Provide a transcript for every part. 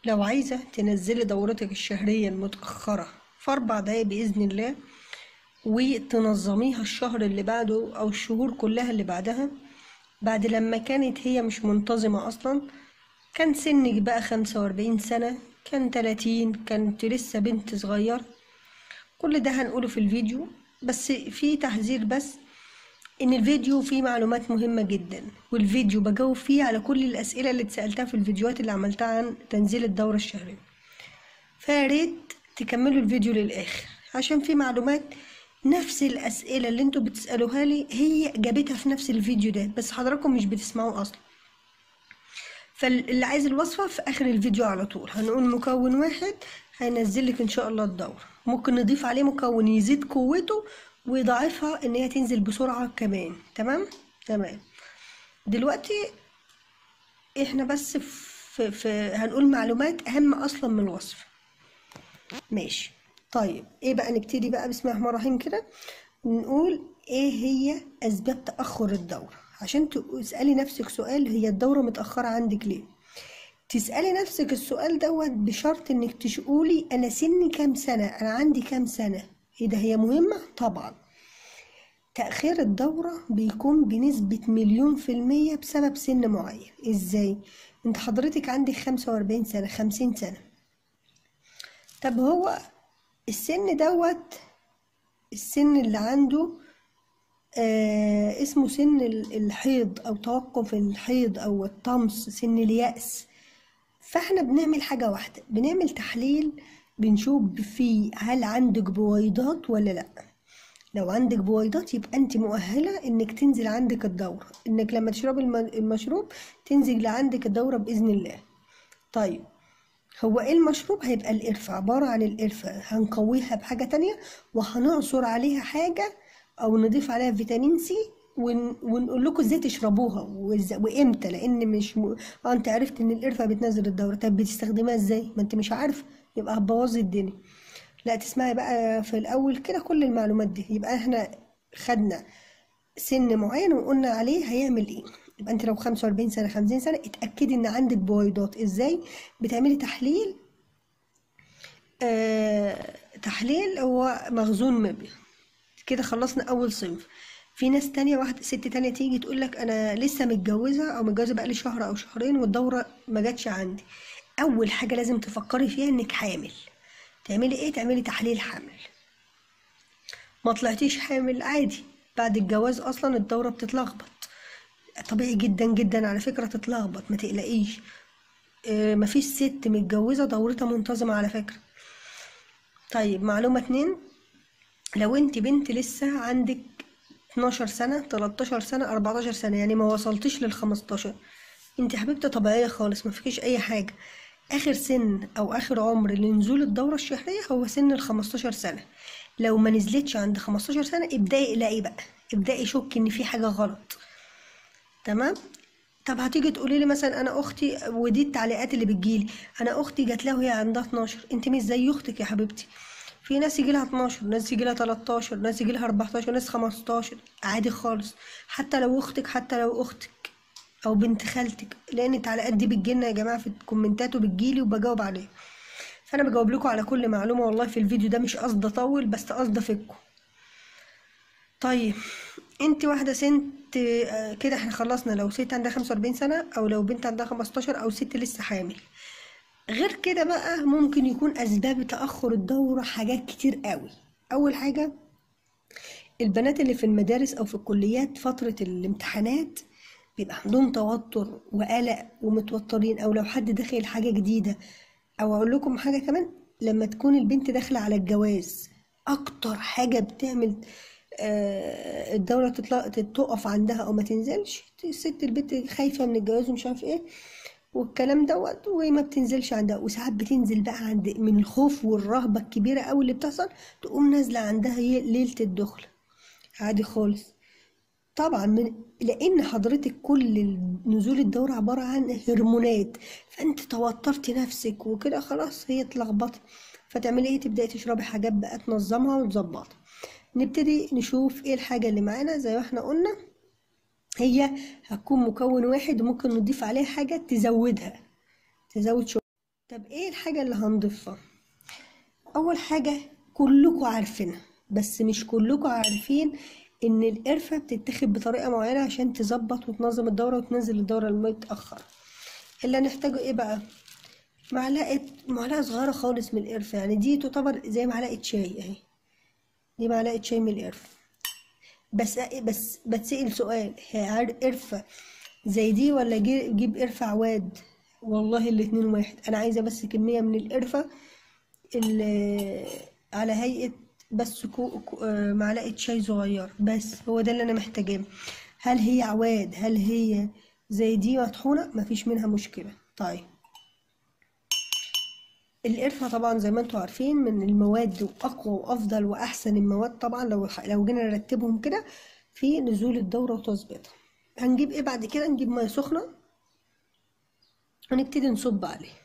لو عايزة تنزلي دورتك الشهرية المتأخرة في أربع دقايق بإذن الله وتنظميها الشهر اللي بعده أو الشهور كلها اللي بعدها بعد لما كانت هي مش منتظمة أصلا كان سنك بقى خمسة وأربعين سنة كان تلاتين كانت لسه بنت صغيرة كل ده هنقوله في الفيديو بس في تحذير بس ان الفيديو فيه معلومات مهمة جدا والفيديو بجاوب فيه على كل الاسئلة اللي اتسألتها في الفيديوهات اللي عملتها عن تنزيل الدورة الشهرية فياريت تكملوا الفيديو للاخر عشان في معلومات نفس الاسئلة اللي انتوا بتسألوها لي هي جابتها في نفس الفيديو ده بس حضراتكم مش بتسمعوه اصلا فاللي عايز الوصفة في آخر الفيديو على طول هنقول مكون واحد هينزل لك إن شاء الله الدورة ممكن نضيف عليه مكون يزيد قوته ويضاعفها إن هي تنزل بسرعة كمان تمام تمام دلوقتي إحنا بس في, في هنقول معلومات أهم أصلا من الوصف ماشي طيب إيه بقى نبتدي بقى بسم الله الرحمن الرحيم كده نقول إيه هي أسباب تأخر الدورة عشان تسألي نفسك سؤال هي الدورة متأخرة عندك ليه تسألي نفسك السؤال دوت بشرط انك تقولي انا سني كام سنة انا عندي كام سنة ايه ده هي مهمة طبعا تأخير الدورة بيكون بنسبة مليون في المية بسبب سن معين ازاي انت حضرتك عندك خمسة واربعين سنة خمسين سنة طب هو السن دوت السن اللي عنده آه اسمه سن الحيض او توقف الحيض او الطمس سن اليأس فاحنا بنعمل حاجة واحدة بنعمل تحليل بنشوف فيه هل عندك بويضات ولا لا لو عندك بويضات يبقى انت مؤهلة انك تنزل عندك الدورة انك لما تشربي المشروب تنزل لعندك الدورة بإذن الله طيب هو ايه المشروب هيبقى القرفة عبارة عن القرفة هنقويها بحاجة تانية وهنعصر عليها حاجة او نضيف عليها فيتامين سي ون... ونقول لكم ازاي تشربوها وإز... وامتى لان مش م... اه انت عرفت ان القرفه بتنزل الدوره طب بتستخدمها ازاي ما انت مش عارفه يبقى هتبوظي الدنيا لا تسمعي بقى في الاول كده كل المعلومات دي يبقى احنا خدنا سن معين وقلنا عليه هيعمل ايه يبقى انت لو 45 سنه 50 سنه اتاكدي ان عندك بويضات ازاي بتعملي تحليل آه... تحليل هو مخزون مبيض كده خلصنا اول صنف في ناس تانية واحدة ست تانية تيجي تقول لك انا لسه متجوزة او متجوزة بقالي شهر او شهرين والدورة ما جاتش عندي اول حاجة لازم تفكري فيها انك حامل تعملي ايه تعملي تحليل حمل ما طلعتيش حامل عادي بعد الجواز اصلا الدورة بتتلخبط طبيعي جدا جدا على فكرة تتلخبط ما تقلقيش اه مفيش ست متجوزة دورتها منتظمة على فكرة طيب معلومة اتنين لو انت بنت لسه عندك 12 سنة 13 سنة 14 سنة يعني ما وصلتش لل 15 انت حبيبتي طبيعية خالص ما فيكيش اي حاجة اخر سن او اخر عمر لنزول الدورة الشهرية هو سن ال 15 سنة لو ما نزلتش عند 15 سنة ابدأي اقلقي بقى ابدأي شك ان في حاجة غلط تمام طب هتيجي تقولي لي مثلا انا اختي ودي التعليقات اللي بتجيلي انا اختي جات لها وهي عندها 12 انت مش زي اختك يا حبيبتي في ناس يجي لها 12 ناس يجي لها 13 ناس يجي لها 14 ناس 15 عادي خالص حتى لو اختك حتى لو اختك او بنت خالتك لان التعليقات دي بتجيلنا يا جماعه في الكومنتات وبتجيلي وبجاوب عليها فانا بجاوب لكم على كل معلومه والله في الفيديو ده مش قصد اطول بس قصد افيدكم طيب انت واحده سنت كده احنا خلصنا لو ست عندها 45 سنه او لو بنت عندها 15 او ست لسه حامل غير كده بقى ممكن يكون اسباب تاخر الدوره حاجات كتير قوي اول حاجه البنات اللي في المدارس او في الكليات فتره الامتحانات بيبقى عندهم توتر وقلق ومتوترين او لو حد داخل حاجه جديده او اقول لكم حاجه كمان لما تكون البنت داخله على الجواز اكتر حاجه بتعمل آه الدوره تطلع تقف عندها او ما تنزلش الست البنت خايفه من الجواز ومش عارف ايه والكلام دوت وما بتنزلش عندها وساعات بتنزل بقى عند من الخوف والرهبة الكبيرة قوي اللي بتحصل تقوم نازلة عندها ليلة الدخلة عادي خالص طبعا من لان حضرتك كل نزول الدورة عبارة عن هرمونات فانت توترتي نفسك وكده خلاص هي اتلخبطت فتعملي ايه تبداي تشربي حاجات بقى تنظمها وتظبطها نبتدي نشوف ايه الحاجة اللي معانا زي ما احنا قلنا هي هتكون مكون واحد وممكن نضيف عليه حاجة تزودها تزود شوية طب ايه الحاجة اللي هنضيفها اول حاجة كلكم عارفينها بس مش كلكم عارفين ان القرفة بتتاخد بطريقة معينة عشان تظبط وتنظم الدورة وتنزل الدورة المتأخر اللي هنحتاجه ايه بقى معلقة معلقة صغيرة خالص من القرفة يعني دي تعتبر زي معلقة شاي اهي دي معلقة شاي من القرفة بس بس بتسأل سؤال هي قرفة زي دي ولا جيب قرفة عواد والله الاتنين واحد انا عايزة بس كمية من القرفة اللي على هيئة بس كو كو معلقة شاي صغير بس هو ده اللي انا محتاجاه هل هي عواد هل هي زي دي مطحونة مفيش منها مشكلة طيب القرفة طبعا زي ما انتوا عارفين من المواد واقوى وافضل واحسن المواد طبعا لو لو جينا نرتبهم كده في نزول الدورة وتظبيطها هنجيب ايه بعد كده نجيب ميه سخنة ونبتدي نصب عليه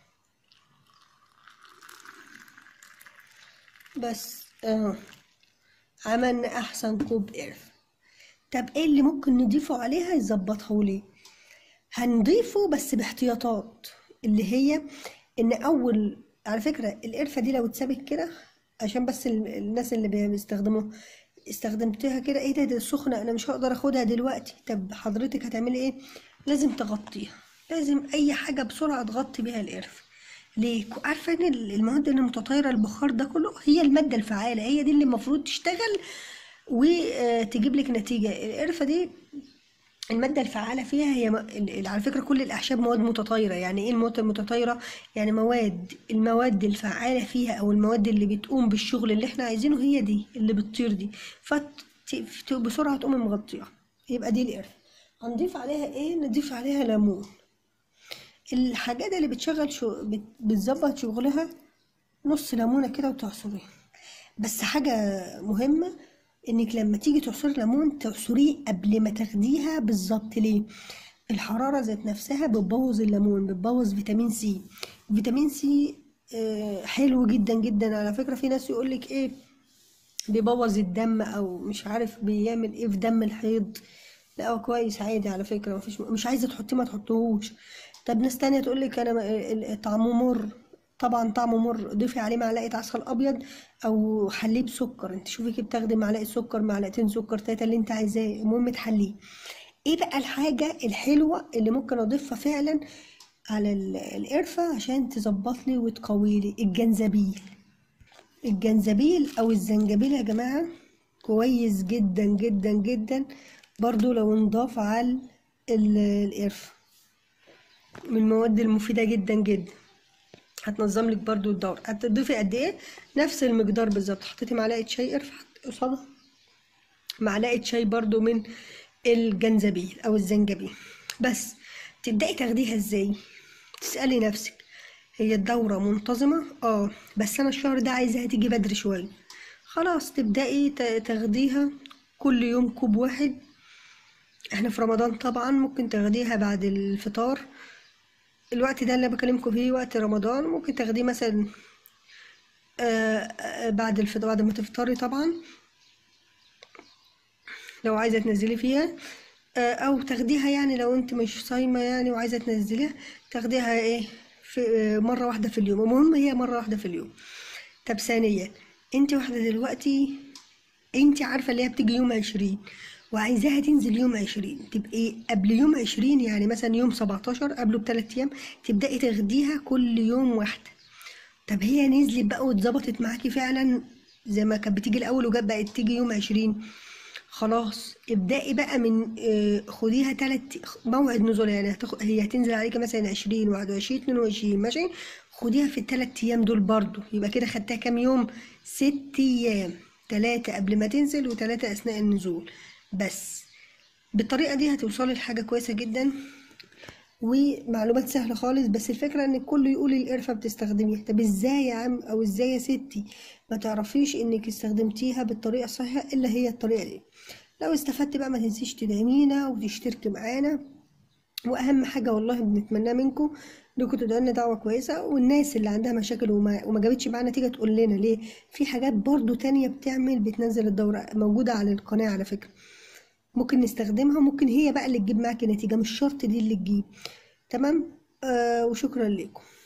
بس اه عملنا احسن كوب قرفة طب ايه اللي ممكن نضيفه عليها يظبطها وليه هنضيفه بس باحتياطات اللي هي ان اول على فكرة القرفة دي لو اتسابت كده عشان بس الناس اللي بيستخدموها استخدمتها كده ايه ده ده سخنة انا مش هقدر اخدها دلوقتي طب حضرتك هتعملي ايه لازم تغطيها لازم اي حاجة بسرعة تغطي بيها القرفة ليه عارفة ان المواد اللي متطايرة البخار ده كله هي المادة الفعالة هي دي اللي المفروض تشتغل وتجيب لك نتيجة القرفة دي المادة الفعالة فيها هي على فكرة كل الأعشاب مواد متطايرة يعني إيه المواد المتطايرة؟ يعني مواد المواد الفعالة فيها أو المواد اللي بتقوم بالشغل اللي إحنا عايزينه هي دي اللي بتطير دي فبسرعة تقوم مغطيها يبقى دي القرفة هنضيف عليها إيه؟ نضيف عليها ليمون الحاجات اللي بتشغل شو بتظبط شغلها نص ليمونة كده وتعصريها بس حاجة مهمة انك لما تيجي تعصري ليمون تعصريه قبل ما تاخديها بالظبط ليه الحرارة ذات نفسها بتبوظ الليمون بتبوظ فيتامين سي فيتامين سي آه حلو جدا جدا على فكرة في ناس يقولك ايه بيبوظ الدم او مش عارف بيعمل ايه في دم الحيض لا هو كويس عادي على فكرة مفيش مش عايزة تحطيه ما تحطوهوش طب ناس تانية تقولك انا طعمه مر طبعا طعمه مر ضيفي عليه معلقه عسل ابيض او حليه بسكر انت شوفي كده بتاخدي معلقه سكر معلقتين سكر تلاته اللي انت عايزاه المهم تحليه ايه بقى الحاجه الحلوه اللي ممكن اضيفها فعلا على القرفه عشان تظبط لي وتقوي لي الجنزبيل الجنزبيل او الزنجبيل يا جماعه كويس جدا جدا جدا برضو لو نضاف على القرفه من المواد المفيده جدا جدا هتنظم لك برضو الدورة هتضيفي قد ايه نفس المقدار بالظبط حطيتي معلقه شاي قرفه قصادها معلقه شاي برضو من الجنزبيل او الزنجبيل بس تبداي تاخديها ازاي تسالي نفسك هي الدوره منتظمه اه بس انا الشهر ده عايزاها تيجي بدري شويه خلاص تبداي تاخديها كل يوم كوب واحد احنا في رمضان طبعا ممكن تاخديها بعد الفطار الوقت ده اللي بكلمكم فيه وقت رمضان ممكن تاخديه مثلا آه بعد الفطار بعد ما تفطري طبعا لو عايزه تنزلي فيها آه او تاخديها يعني لو انت مش صايمه يعني وعايزه تنزليها تاخديها ايه في آه مره واحده في اليوم المهم هي مره واحده في اليوم طب ثانيا انت واحده دلوقتي انت عارفه اللي هي بتيجي يوم عشرين وعايزاها تنزل يوم عشرين تبقي قبل يوم عشرين يعني مثلا يوم سبعتاشر قبله بتلات أيام تبدأي تاخديها كل يوم واحدة طب هي نزلت بقى واتظبطت معاكي فعلا زي ما كانت بتيجي الأول وجت بقت تيجي يوم عشرين خلاص ابدأي بقى من آه خديها تلات موعد نزول يعني هتخ... هي هتنزل عليكي مثلا عشرين واحد وعشرين اتنين وعشرين ماشي خديها في التلات أيام دول برضو يبقى كده خدتها كام يوم ست أيام تلاتة قبل ما تنزل وتلاتة أثناء النزول بس بالطريقة دي هتوصلي لحاجة كويسة جدا ومعلومات سهلة خالص بس الفكرة ان كله يقول القرفة بتستخدميها طب ازاي يا عم او ازاي يا ستي ما تعرفيش انك استخدمتيها بالطريقة الصحيحة الا هي الطريقة دي لو استفدت بقى ما تنسيش تدعمينا وتشتركي معانا واهم حاجة والله بنتمناه منكم انكم تدعوا لنا دعوة كويسة والناس اللي عندها مشاكل وما, وما جابتش معانا نتيجة تقول لنا ليه في حاجات برضو تانية بتعمل بتنزل الدورة موجودة على القناة على فكرة ممكن نستخدمها ممكن هي بقى اللي تجيب معاكي نتيجة مش شرط دي اللي تجيب تمام آه وشكرا لكم